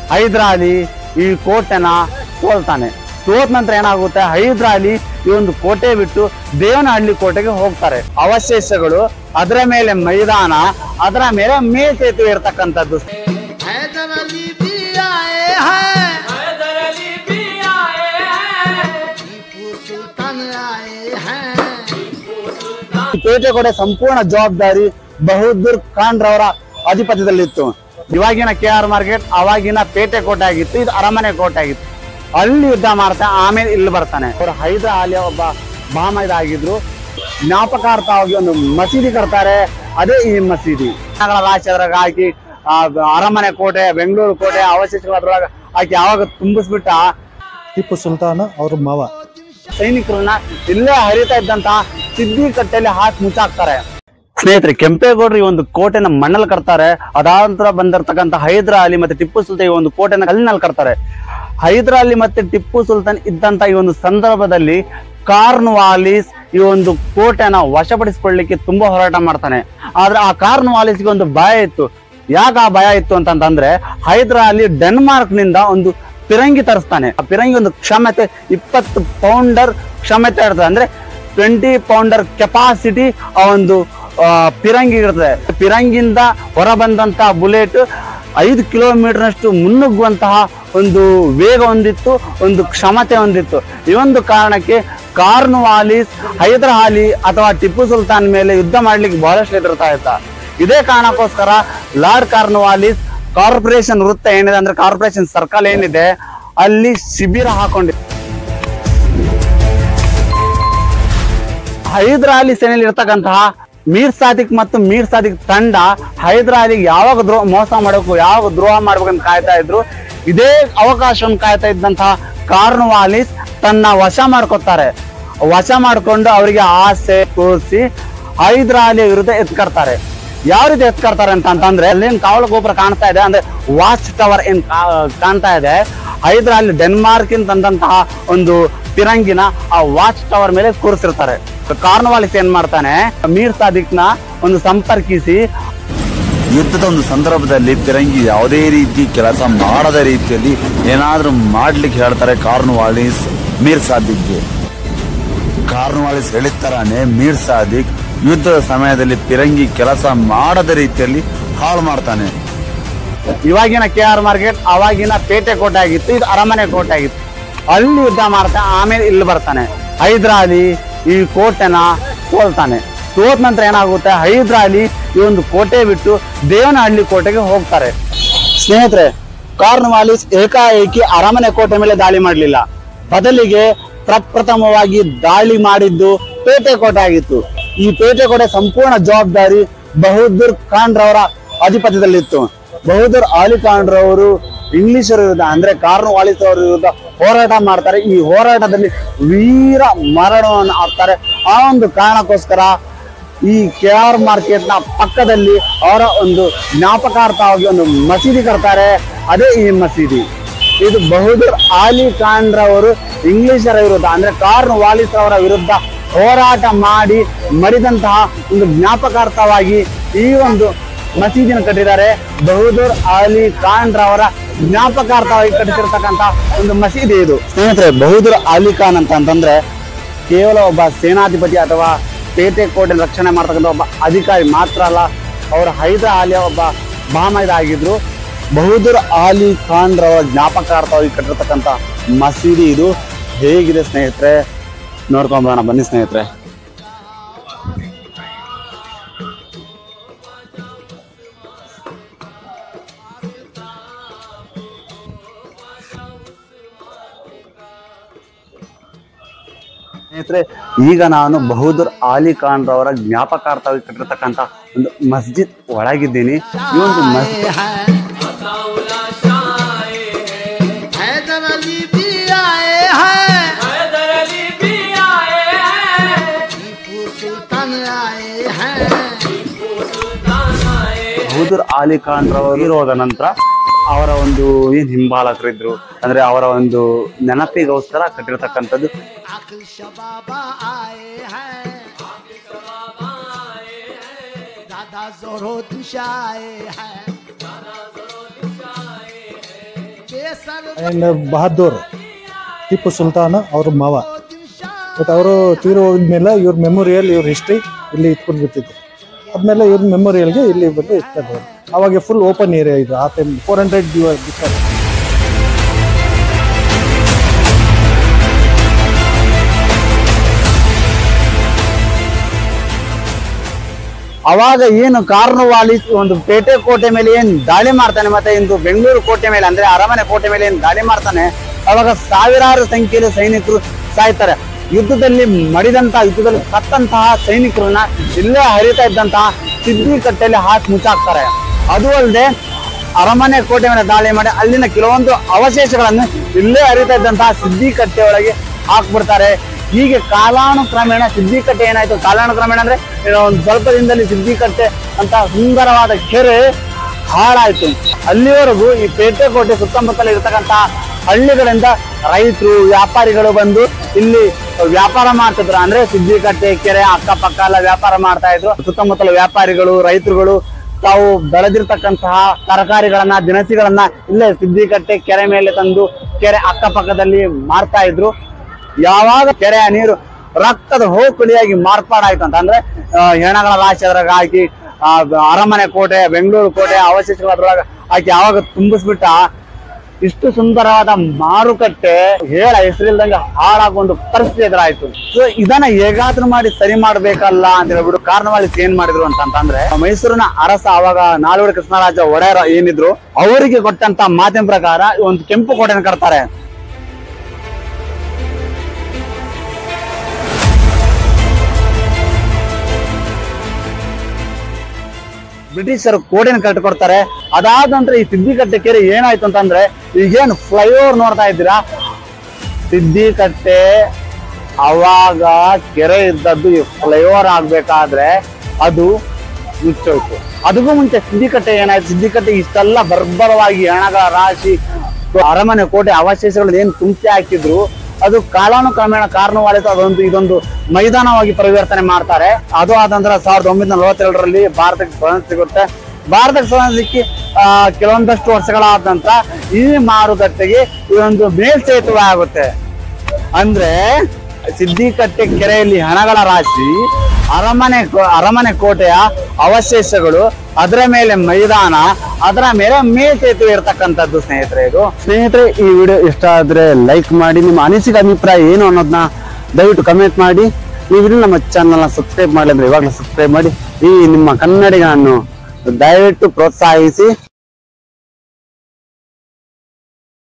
ಹೈದರಾಲಿ ಈ ಕೋಟೆನ ಸೋಲ್ತಾನೆ ಸೋತ ನಂತರ ಏನಾಗುತ್ತೆ ಹೈದರಾಲಿ ಈ ಒಂದು ಕೋಟೆ ಬಿಟ್ಟು ದೇವನಹಳ್ಳಿ ಕೋಟೆಗೆ ಹೋಗ್ತಾರೆ ಅವಶೇಷಗಳು ಅದರ ಮೇಲೆ ಮೈದಾನ ಅದರ ಮೇಲೆ ಮೇಲ್ಸೇತುವೆ ಇರ್ತಕ್ಕಂಥದ್ದು हैदर अली भी आए हैं टीपू सुल्तान आए हैं ಈ ಪೇಟೆ ಕೋಟೆ ಸಂಪೂರ್ಣ ಜವಾಬ್ದಾರಿ ಬಹದ್ದೂರ್ ಖಾನ್ ರವರ ಅಧಿಪತ್ಯದಲ್ಲಿತ್ತು ಇವಾಗಿನ ಕೆ ಆರ್ ಮಾರ್ಕೆಟ್ ಅವಾಗಿನ ಪೇಟೆ ಕೋಟೆ ಆಗಿತ್ತು ಇದು ಅರಮನೆ ಕೋಟೆ ಆಗಿತ್ತು ಅಲ್ಲಿ ಯುದ್ಧ ಮಾಡ್ತಾನೆ ಆಮೇಲೆ ಇಲ್ಲಿ ಬರ್ತಾನೆ ಅವರು ಹೈದರ್ ಅಲಿ ಒಬ್ಬ ಬಾಮೈದ ಆಗಿದ್ರು ಜ್ಞಾಪಕಾರ್ಥವಾಗಿ ಒಂದು ಮಸೀದಿ ಕಟ್ತಾರೆ ಅದೇ ಈ ಮಸೀದಿ ರಾಶಿ ಅದ್ರಾಗ ಹಾಕಿ ಆ, ಅರಮನೆ ಕೋಟೆ ಬೆಂಗಳೂರು ಕೋಟೆ ಅವಶೇಷಗಳು ಅದ್ರೊಳಗೆ ಹಾಕಿ ಯಾವಾಗ ತುಂಬಿಸ್ಬಿಟ್ಟ ಟಿಪ್ಪು ಸುಲ್ತಾನ್ ಅವ್ರ ಮಾವ ಸೈನಿಕರನ್ನ ಇಲ್ಲೇ ಹರಿತಾ ಇದ್ದಂತಹ ಸಿದ್ದಿ ಕಟ್ಟೆಯಲ್ಲಿ ಹಾಕಿ ಮುಚ್ಚಾಕ್ತಾರೆ ಸ್ನೇಹಿತರೆ ಕೆಂಪೇಗೌಡರು ಈ ಒಂದು ಕೋಟೆನ ಮಣ್ಣಲ್ಲಿ ಕಟ್ತಾರೆ ಅದಾನಂತರ ಬಂದಿರತಕ್ಕಂತ ಹೈದರ ಅಲಿ ಮತ್ತೆ ಟಿಪ್ಪು ಸುಲ್ತಾನ್ ಈ ಒಂದು ಕೋಟೆನ ಕಲ್ಲಿನಲ್ಲಿ ಕಟ್ತಾರೆ ಹೈದರ ಅಲಿ ಮತ್ತೆ ಟಿಪ್ಪು ಸುಲ್ತಾನ್ ಇದ್ದಂತ ಈ ಒಂದು ಸಂದರ್ಭದಲ್ಲಿ ಕಾರ್ನ್ವಾಲಿಸ್ ಈ ಒಂದು ಕೋಟೆನ ವಶಪಡಿಸಿಕೊಳ್ಳಿಕ್ಕೆ ತುಂಬಾ ಹೋರಾಟ ಮಾಡ್ತಾನೆ ಆದ್ರೆ ಆ ಕಾರ್ನ್ವಾಲಿಸ್ಗೆ ಒಂದು ಭಯ ಇತ್ತು ಯಾಕೆ ಆ ಭಯ ಇತ್ತು ಅಂತಂತಂದ್ರೆ ಹೈದರ ಅಲಿ ಡೆನ್ಮಾರ್ಕ್ ನಿಂದ ಒಂದು ಪಿರಂಗಿ ತರಿಸ್ತಾನೆ ಆ ಪಿರಂಗಿ ಒಂದು ಕ್ಷಮತೆ ಇಪ್ಪತ್ತು ಪೌಂಡರ್ ಕ್ಷಮತೆ ಇರ್ತದೆ ಅಂದ್ರೆ ಟ್ವೆಂಟಿ ಪೌಂಡರ್ ಕೆಪಾಸಿಟಿ ಆ ಒಂದು ಆ, ಪಿರಂಗಿ ಇರ್ತದೆ ಪಿರಂಗಿಯಿಂದ ಹೊರ ಬಂದಂತಹ ಬುಲೆಟ್ ಐದು ಕಿಲೋಮೀಟರ್ನಷ್ಟು ಮುನ್ನುಗ್ಗುವಂತಹ ಒಂದು ವೇಗ ಹೊಂದಿತ್ತು ಒಂದು ಕ್ಷಮತೆ ಹೊಂದಿತ್ತು ಈ ಒಂದು ಕಾರಣಕ್ಕೆ ಕಾರ್ನ್ವಾಲಿಸ್ ಹೈದರ್ ಅಲಿ ಅಥವಾ ಟಿಪ್ಪು ಸುಲ್ತಾನ್ ಮೇಲೆ ಯುದ್ಧ ಮಾಡ್ಲಿಕ್ಕೆ ಬಹಳಷ್ಟು ಹೆದರ್ತಾ ಇದ್ದ ಇದೇ ಕಾರಣಕ್ಕೋಸ್ಕರ ಲಾರ್ಡ್ ಕಾರ್ನ್ವಾಲಿಸ್ ಕಾರ್ಪೊರೇಷನ್ ವೃತ್ತ ಏನಿದೆ ಅಂದ್ರೆ ಕಾರ್ಪೊರೇಷನ್ ಸರ್ಕಲ್ ಏನಿದೆ ಅಲ್ಲಿ ಶಿಬಿರ ಹಾಕೊಂಡಿದೆ ಹೈದರಾಲಿ ಸೇನೆಯಲ್ಲಿ ಇರ್ತಕ್ಕಂತಹ ಮೀರ್ ಸಾದಿಕ್ ಮತ್ತು ಮೀರ್ ಸಾದಿಕ್ ತಂಡ ಹೈದರಾಲಿಗೆ ಯಾವಾಗ ದ್ರೋಹ ಮೋಸ ಮಾಡಬೇಕು ಯಾವಾಗ ದ್ರೋಹ ಮಾಡ್ಬೇಕಂತ ಕಾಯ್ತಾ ಇದ್ರು ಇದೇ ಅವಕಾಶವನ್ನು ಕಾಯ್ತಾ ಇದ್ದಂತಹ ಕಾರ್ನ್ವಾಲಿಸ್ ತನ್ನ ವಶ ಮಾಡ್ಕೊತಾರೆ ವಶ ಮಾಡ್ಕೊಂಡು ಅವರಿಗೆ ಆಸೆ ತೋರಿಸಿ ಹೈದರಾಲಿಯ ವಿರುದ್ಧ ಎತ್ಕರ್ತಾರೆ ಯಾವ ರೀತಿ ಎತ್ಕರ್ತಾರೆ ಅಂತ ಅಂತಂದ್ರೆ ಅಲ್ಲೇನ್ ಕಾವಲು ಗೋಪುರ ಕಾಣ್ತಾ ಇದೆ ಅಂದ್ರೆ ವಾಚ್ ಟವರ್ ಏನ್ ಕಾ- ಕಾಣ್ತಾ ಇದೆ ಹೈದರಾಲಿ ಡೆನ್ಮಾರ್ಕ್ ತಂದಂತಹ ಒಂದು ಪಿರಂಗಿನ ಆ ವಾಚ್ ಟವರ್ ಮೇಲೆ ಕೂರಿಸಿರ್ತಾರೆ ಕಾರ್ನವಾಲಿಸ್ ಏನ್ ಮಾಡ್ತಾನೆ ಮೀರ್ ಸಾದಿಕ್ ನ ಒಂದು ಸಂಪರ್ಕಿಸಿ ಯುದ್ಧದ ಒಂದು ಸಂದರ್ಭದಲ್ಲಿ ಪಿರಂಗಿ ಯಾವುದೇ ರೀತಿ ಕೆಲಸ ಮಾಡದ ರೀತಿಯಲ್ಲಿ ಏನಾದ್ರೂ ಮಾಡ್ಲಿಕ್ಕೆ ಹೇಳ್ತಾರೆ ಕಾರ್ನ್ವಾಲಿಸ್ ಮೀರ್ ಸಾದಿಕ್ಗೆ ಕಾರ್ನ್ವಾಲಿಸ್ ಹೇಳಿದ ಮೀರ್ ಸಾದಿಕ್ ಯುದ್ಧದ ಸಮಯದಲ್ಲಿ ಪಿರಂಗಿ ಕೆಲಸ ಮಾಡದ ರೀತಿಯಲ್ಲಿ ಹಾಳು ಮಾಡ್ತಾನೆ ಇವಾಗಿನ ಕೆ ಆರ್ ಮಾರ್ಕೆಟ್ ಅವಾಗಿನ ಪೇಟೆ ಕೋಟೆ ಆಗಿತ್ತು ಇದು ಅರಮನೆ ಕೋಟೆ ಆಗಿತ್ತು ಅಲ್ಲಿ ಯುದ್ಧ ಮಾಡ್ತಾನೆ ಆಮೇಲೆ ಇಲ್ಲಿ ಬರ್ತಾನೆ ಹೈದರಾಲಿ ಈ ಕೋಟೆನ ಸೋಲ್ತಾನೆ ಸೋತ ನಂತರ ಏನಾಗುತ್ತೆ ಹೈದರಾಲಿ ಈ ಒಂದು ಕೋಟೆ ಬಿಟ್ಟು ದೇವನಹಳ್ಳಿ ಕೋಟೆಗೆ ಹೋಗ್ತಾರೆ ಸ್ನೇಹಿತರೆ ಕಾರ್ನ್ವಾಲಿಸ್ ಏಕಾಏಕಿ ಅರಮನೆ ಕೋಟೆ ಮೇಲೆ ದಾಳಿ ಮಾಡಲಿಲ್ಲ ಬದಲಿಗೆ ಪ್ರಪ್ರಥಮವಾಗಿ ದಾಳಿ ಮಾಡಿದ್ದು ಪೇಟೆ ಕೋಟೆ ಆಗಿತ್ತು ಈ ಪೇಟೆ ಕೋಟೆ ಸಂಪೂರ್ಣ ಜವಾಬ್ದಾರಿ ಬಹದ್ದೂರ್ ಖಾನ್ ರವರ ಅಧಿಪತ್ಯದಲ್ಲಿತ್ತು ಬಹದ್ದೂರ್ ಅಲಿ ಖಾನ್ ರವರು ಇಂಗ್ಲಿಷರ ವಿರುದ್ಧ ಅಂದ್ರೆ ಕಾರ್ನ್ವಾಲಿಸ್ ಅವರ ವಿರುದ್ಧ ಹೋರಾಟ ಮಾಡ್ತಾರೆ ಈ ಹೋರಾಟದಲ್ಲಿ ವೀರ ಮರಣವನ್ನು ಆಗ್ತಾರೆ ಆ ಒಂದು ಕಾರಣಕ್ಕೋಸ್ಕರ ಈ ಕೆ ಆರ್ ಮಾರ್ಕೆಟ್ ನ ಪಕ್ಕದಲ್ಲಿ ಅವರ ಒಂದು ಜ್ಞಾಪಕಾರ್ಥವಾಗಿ ಒಂದು ಮಸೀದಿ ಕಟ್ತಾರೆ ಅದೇ ಈ ಮಸೀದಿ ಇದು ಬಹದ್ದೂರ್ ಆಲಿ ಖಾನ್ ರವರು ಇಂಗ್ಲಿಷರ ವಿರುದ್ಧ ಅಂದ್ರೆ ಕಾರ್ನ್ ವಾಲಿಸ್ ಅವರ ವಿರುದ್ಧ ಹೋರಾಟ ಮಾಡಿ ಮರಿದಂತಹ ಒಂದು ಜ್ಞಾಪಕಾರ್ಥವಾಗಿ ಈ ಒಂದು ಮಸೀದಿನ ಕಟ್ಟಿದ್ದಾರೆ ಬಹದ್ದೂರ್ ಆಲಿ ಖಾನ್ ರವರ ಜ್ಞಾಪಕಾರ್ಥವಾಗಿ ಕಟ್ಟಿಸಿರ್ತಕ್ಕಂತ ಒಂದು ಮಸೀದಿ ಇದು ಸ್ನೇಹಿತರೆ ಬಹದ್ದೂರ್ ಆಲಿ ಖಾನ್ ಅಂತ ಅಂತಂದ್ರೆ ಕೇವಲ ಒಬ್ಬ ಸೇನಾಧಿಪತಿ ಅಥವಾ ಪೇಟೆ ಕೋಟೆ ರಕ್ಷಣೆ ಮಾಡ್ತಕ್ಕಂಥ ಒಬ್ಬ ಅಧಿಕಾರಿ ಮಾತ್ರ ಅಲ್ಲ ಅವರು ಹೈದರ್ ಆಲಿಯ ಒಬ್ಬ ಬಾಮೈದ ಆಗಿದ್ರು ಬಹದ್ದೂರ್ ಆಲಿ ಖಾನ್ ರವರ ಜ್ಞಾಪಕಾರ್ಥವಾಗಿ ಕಟ್ಟಿರ್ತಕ್ಕಂಥ ಮಸೀದಿ ಇದು ಹೇಗಿದೆ ಸ್ನೇಹಿತರೆ ನೋಡ್ಕೊಂಬೋಣ ಬನ್ನಿ ಸ್ನೇಹಿತರೆ ಸ್ನೇಹಿತರೆ ಈಗ ನಾನು ಬಹದ್ದೂರ್ ಆಲಿ ಖಾನ್ ರವರ ಜ್ಞಾಪಕಾರ್ಥವಾಗಿ ಕಟ್ಟಿರ್ತಕ್ಕಂಥ ಒಂದು ಮಸ್ಜಿದ್ ಒಳಗಿದ್ದೀನಿ ಈ ಒಂದು ಮಸ್ಜಿದ್ हैदर अली भी आए हैं टीपू सुल्तान आए हैं ಬಹದ್ದೂರ್ ಆಲಿ ಖಾನ್ ರವರು ಇರೋದ ನಂತರ ಅವರ ಒಂದು ಏನ್ ಹಿಂಬಾಲಕರಿದ್ರು ಅಂದ್ರೆ ಅವರ ಒಂದು ನೆನಪಿಗೋಸ್ಕರ ಕಟ್ಟಿರ್ತಕ್ಕಂಥದ್ದು आखिर शबाबा आए हैं दादा जोरो दिशा आए हैं ये सर्व ಆ್ಯಂಡ್ ಬಹದ್ದೂರ್ ಟಿಪ್ಪು ಸುಲ್ತಾನ್ ಅವ್ರ ಮಾವ दिन शाम ಬಟ್ ಅವರು ತೀರು ಹೋದ್ಮೇಲೆ ಇವ್ರ ಮೆಮೋರಿಯಲ್ ಇವ್ರ ಹಿಸ್ಟ್ರಿ ಇಲ್ಲಿ ಇಟ್ಕೊಂಡು ಬಿಟ್ಟಿದ್ರು ಆದ್ಮೇಲೆ ಇವ್ರ ಮೆಮೋರಿಯಲ್ಗೆ ಇಲ್ಲಿ ಬಂದು ಇಟ್ಕೊಂಡ್ರು ಅವಾಗ ಫುಲ್ ಓಪನ್ ಏರಿಯಾ ಇದು ಆ ಟೈಮ್ ಫೋರ್ ಹಂಡ್ರೆಡ್ ಅವಾಗ ಏನು ಕಾರ್ನವಾಲಿ ಒಂದು ಪೇಟೆ ಕೋಟೆ ಮೇಲೆ ಏನ್ ದಾಳಿ ಮಾಡ್ತಾನೆ ಮತ್ತೆ ಇಂದು ಬೆಂಗಳೂರು ಕೋಟೆ ಮೇಲೆ ಅಂದ್ರೆ ಅರಮನೆ ಕೋಟೆ ಮೇಲೆ ಏನ್ ದಾಳಿ ಮಾಡ್ತಾನೆ ಅವಾಗ ಸಾವಿರಾರು ಸಂಖ್ಯೆಯಲ್ಲಿ ಸೈನಿಕರು ಸಾಯ್ತಾರೆ ಯುದ್ಧದಲ್ಲಿ ಮಡಿದಂತ ಯುದ್ಧದಲ್ಲಿ ಸತ್ತಂತಹ ಸೈನಿಕರನ್ನ ಇಲ್ಲೇ ಹರಿತಾ ಇದ್ದಂತಹ ಸಿದ್ದಿ ಕಟ್ಟೆಯಲ್ಲಿ ಹಾಕಿ ಮುಚ್ಚಾಕ್ತಾರೆ ಅದು ಅಲ್ಲದೆ ಅರಮನೆ ಕೋಟೆ ಮೇಲೆ ದಾಳಿ ಮಾಡಿ ಅಲ್ಲಿನ ಕೆಲವೊಂದು ಅವಶೇಷಗಳನ್ನು ಇಲ್ಲೇ ಹರಿತಾ ಇದ್ದಂತಹ ಸಿದ್ದಿ ಕಟ್ಟೆ ಒಳಗೆ ಹಾಕ್ಬಿಡ್ತಾರೆ ಹೀಗೆ ಕಾಲಾನುಕ್ರಮೇಣ ಸಿದ್ದಿಕಟ್ಟೆ ಏನಾಯ್ತು ಕಾಲಾನುಕ್ರಮೇಣ ಅಂದ್ರೆ ಏನೋ ಒಂದು ಸ್ವಲ್ಪ ದಿನದಲ್ಲಿ ಸಿದ್ದಿಕಟ್ಟೆ ಅಂತ ಸುಂದರವಾದ ಕೆರೆ ಹಾಳಾಯ್ತು ಅಲ್ಲಿವರೆಗೂ ಈ ಪೇಟೆ ಕೋಟೆ ಸುತ್ತಮುತ್ತಲ ಇರತಕ್ಕಂತ ಹಳ್ಳಿಗಳಿಂದ ರೈತರು ವ್ಯಾಪಾರಿಗಳು ಬಂದು ಇಲ್ಲಿ ವ್ಯಾಪಾರ ಮಾಡ್ತಿದ್ರು ಅಂದ್ರೆ ಸಿದ್ದಿಕಟ್ಟೆ ಕೆರೆ ಅಕ್ಕಪಕ್ಕ ಎಲ್ಲ ವ್ಯಾಪಾರ ಮಾಡ್ತಾ ಇದ್ರು ಸುತ್ತಮುತ್ತಲ ವ್ಯಾಪಾರಿಗಳು ರೈತರುಗಳು ತಾವು ಬೆಳೆದಿರ್ತಕ್ಕಂತಹ ತರಕಾರಿಗಳನ್ನ ದಿನಸಿಗಳನ್ನ ಇಲ್ಲೇ ಸಿದ್ದಿಕಟ್ಟೆ ಕೆರೆ ಮೇಲೆ ತಂದು ಕೆರೆ ಅಕ್ಕಪಕ್ಕದಲ್ಲಿ ಮಾರ್ತಾ ಇದ್ರು ಯಾವಾಗ ಕೆರೆಯ ನೀರು ರಕ್ತದ ಹೋಕುಳಿಯಾಗಿ ಮಾರ್ಪಾಡಾಯ್ತು ಅಂತ ಅಂದ್ರೆ ಆ, ಹೆಣಗಳ ರಾಶಿ ಅದ್ರಾಗ ಹಾಕಿ ಆ, ಅರಮನೆ ಕೋಟೆ ಬೆಂಗಳೂರು ಕೋಟೆ ಅವಶೇಷಗಳು ಅದ್ರೊಳಗ ಹಾಕಿ ಯಾವಾಗ ತುಂಬಿಸ್ಬಿಟ್ಟ ಇಷ್ಟು ಸುಂದರವಾದ ಮಾರುಕಟ್ಟೆ ಹೇಳ ಹೆಸರಿಲ್ದಂಗೆ ಹಾಳಾಗೊಂದು ಪರಿಸ್ಥಿತಿ ಎದುರಾಯ್ತು ಸೊ ಇದನ್ನ ಹೇಗಾದ್ರೂ ಮಾಡಿ ಸರಿ ಮಾಡ್ಬೇಕಲ್ಲ ಅಂತ ಹೇಳ್ಬಿಟ್ಟು ಕಾರ್ನವಾಲಿಸ್ ಏನ್ ಮಾಡಿದ್ರು ಅಂತ ಅಂತಂದ್ರೆ ಮೈಸೂರಿನ ಅರಸ ಅವಾಗ ನಾಲ್ವಡಿ ಕೃಷ್ಣರಾಜ ಒಡೆಯರ ಏನಿದ್ರು ಅವರಿಗೆ ಕೊಟ್ಟಂತ ಮಾತಿನ ಪ್ರಕಾರ ಒಂದು ಕೆಂಪು ಕೋಟೆನ ಕಟ್ತಾರೆ ಬ್ರಿಟಿಷರು ಕೋಟೆನ ಕಟ್ಟಿಕೊಡ್ತಾರೆ ಅದಾದ ನಂತರ ಈ ಸಿದ್ದಿಕಟ್ಟೆ ಕೆರೆ ಏನಾಯ್ತು ಅಂತಂದ್ರೆ ಈಗೇನು ಫ್ಲೈಓವರ್ ನೋಡ್ತಾ ಇದ್ದೀರಾ ಸಿದ್ದಿಕಟ್ಟೆ ಅವಾಗ ಕೆರೆ ಇದ್ದದ್ದು ಈ ಫ್ಲೈಓವರ್ ಆಗ್ಬೇಕಾದ್ರೆ ಅದು ಮುಚ್ಚೋಯ್ತು ಅದಕ್ಕೂ ಮುಂಚೆ ಸಿದ್ದಿಕಟ್ಟೆ ಏನಾಯ್ತು ಸಿದ್ದಿಕಟ್ಟೆ ಇಷ್ಟೆಲ್ಲ ಬರ್ಬರವಾಗಿ ಹಣಗಳ ರಾಶಿ ಅರಮನೆ ಕೋಟೆ ಅವಶೇಷಗಳು ಏನ್ ತುಂಬಿಸಿ ಹಾಕಿದ್ರು ಅದು ಕಾಲಾನುಕ್ರಮೇಣ ಕಾರಣವಾಯಿತು ಅದೊಂದು ಇದೊಂದು ಮೈದಾನವಾಗಿ ಪರಿವರ್ತನೆ ಮಾಡ್ತಾರೆ ಅದು ಆದ ನಂತರ ಸಾವಿರದ ಒಂಬೈನೂರ ನಲವತ್ತೆರಡರಲ್ಲಿ ಭಾರತಕ್ಕೆ ಸ್ವಾತಂತ್ರ್ಯ ಸಿಗುತ್ತೆ ಭಾರತಕ್ಕೆ ಸ್ವಾತಂತ್ರ್ಯ ಸಿಕ್ಕಿ ಆ, ಕೆಲವೊಂದಷ್ಟು ವರ್ಷಗಳಾದ ನಂತರ ಈ ಮಾರುಕಟ್ಟೆಗೆ ಇದೊಂದು ಮೇಲ್ಸೇತುವೆ ಆಗುತ್ತೆ ಅಂದ್ರೆ ಸಿದ್ದಿಕಟ್ಟೆ ಕೆರೆಯಲ್ಲಿ ಹಣಗಳ ರಾಶಿ ಅರಮನೆ ಕೋ- ಅರಮನೆ ಕೋಟೆಯ ಅವಶೇಷಗಳು ಅದರ ಮೇಲೆ ಮೈದಾನ ಅದರ ಮೇಲೆ ಮೇಲ್ಸೇತುವೆ ಇರ್ತಕ್ಕಂಥದ್ದು ಸ್ನೇಹಿತರೆ ಇದು ಸ್ನೇಹಿತರೆ ಈ ವಿಡಿಯೋ ಇಷ್ಟ ಆದ್ರೆ ಲೈಕ್ ಮಾಡಿ ನಿಮ್ಮ ಅನಿಸಿಕೆ ಅಭಿಪ್ರಾಯ ಏನು ಅನ್ನೋದನ್ನ ದಯವಿಟ್ಟು ಕಮೆಂಟ್ ಮಾಡಿ ನೀವು ಇನ್ನೂ ನಮ್ಮ ಚಾನಲ್ನ ಸಬ್ಸ್ಕ್ರೈಬ್ ಮಾಡಿ ಅಂದ್ರೆ ಇವಾಗಲೇ ಸಬ್ಸ್ಕ್ರೈಬ್ ಮಾಡಿ ಈ ನಿಮ್ಮ ಕನ್ನಡಿಗನನ್ನು ದಯವಿಟ್ಟು ಪ್ರೋತ್ಸಾಹಿಸಿ